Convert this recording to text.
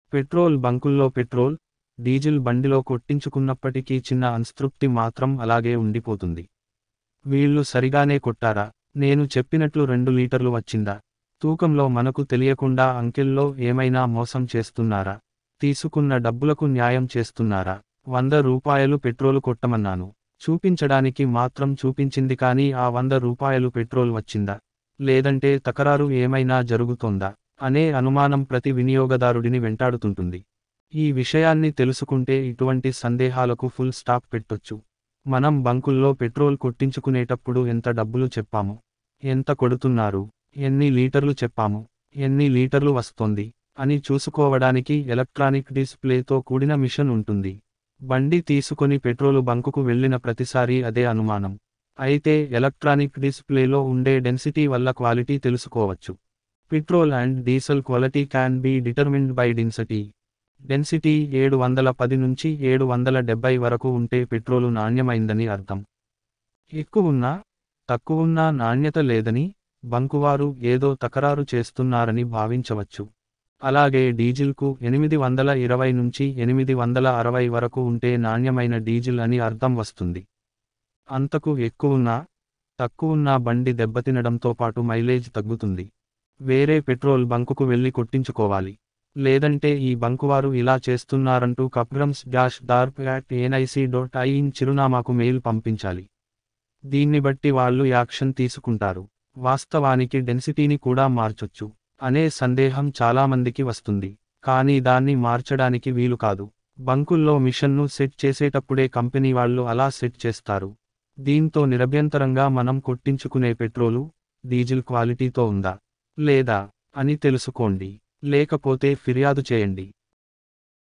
petrol బంకుల్లో petrol diesel బండిలో కొట్టించుకున్నప్పటికీ చిన్న అన్స్తృప్తి మాత్రం అలాగే ఉండిపోతుంది వీళ్ళు సరిగానే కొట్టారా నేను చెప్పినట్లు రెండు లీటర్లు వచ్చిందా తూకంలో మనకు తెలియకుండా అంకెల్లో ఏమైనా మోసం చేస్తున్నారా తీసుకున్న డబ్బులకు న్యాయం చేస్తున్నారా వంద రూపాయలు పెట్రోలు కొట్టమన్నాను చూపించడానికి మాత్రం చూపించింది కానీ ఆ వంద రూపాయలు పెట్రోల్ వచ్చిందా లేదంటే తకరారు ఏమైనా జరుగుతోందా అనే అనుమానం ప్రతి వినియోగదారుడిని వెంటాడుతుంటుంది ఈ విషయాన్ని తెలుసుకుంటే ఇటువంటి సందేహాలకు ఫుల్ స్టాప్ పెట్టొచ్చు మనం బంకుల్లో పెట్రోల్ కొట్టించుకునేటప్పుడు ఎంత డబ్బులు చెప్పాము ఎంత కొడుతున్నారు ఎన్ని లీటర్లు చెప్పాము ఎన్ని లీటర్లు వస్తోంది అని చూసుకోవడానికి ఎలక్ట్రానిక్ డిస్ప్లేతో కూడిన మిషన్ ఉంటుంది బండి తీసుకొని పెట్రోలు బంకుకు వెళ్ళిన ప్రతిసారి అదే అనుమానం అయితే ఎలక్ట్రానిక్ డిస్ప్లేలో ఉండే డెన్సిటీ వల్ల క్వాలిటీ తెలుసుకోవచ్చు petrol and diesel quality can be determined by density density ఏడు వందల పది నుంచి ఏడు వందల డెబ్బై వరకు ఉంటే పెట్రోలు నాణ్యమైందని అర్థం ఎక్కువున్నా తక్కువున్నా నాణ్యత లేదని బంకువారు ఏదో తకరారు చేస్తున్నారని భావించవచ్చు అలాగే డీజిల్కు ఎనిమిది వందల ఇరవై నుంచి ఎనిమిది వందల అరవై వరకు ఉంటే నాణ్యమైన డీజిల్ అని అర్థం వస్తుంది అంతకు ఎక్కువున్నా తక్కువున్నా బండి దెబ్బతినడంతో పాటు మైలేజ్ తగ్గుతుంది వేరే పెట్రోల్ బంకుకు వెళ్లి కొట్టించుకోవాలి లేదంటే ఈ బంకువారు ఇలా చేస్తున్నారంటూ కప్రమ్స్ డాష్ డార్ప్ యాట్ ఎన్ఐసి డాట్ ఐఇన్ చిరునామాకు మెయిల్ పంపించాలి దీన్ని బట్టి వాళ్ళు యాక్షన్ తీసుకుంటారు వాస్తవానికి డెన్సిటీని కూడా మార్చొచ్చు అనే సందేహం చాలామందికి వస్తుంది కానీ దాన్ని మార్చడానికి వీలు కాదు బంకుల్లో మిషన్ను సెట్ చేసేటప్పుడే కంపెనీ వాళ్ళు అలా సెట్ చేస్తారు దీంతో నిరభ్యంతరంగా మనం కొట్టించుకునే పెట్రోలు డీజిల్ క్వాలిటీతో ఉందా లేదా అని తెలుసుకోండి లేకపోతే ఫిర్యాదు చేయండి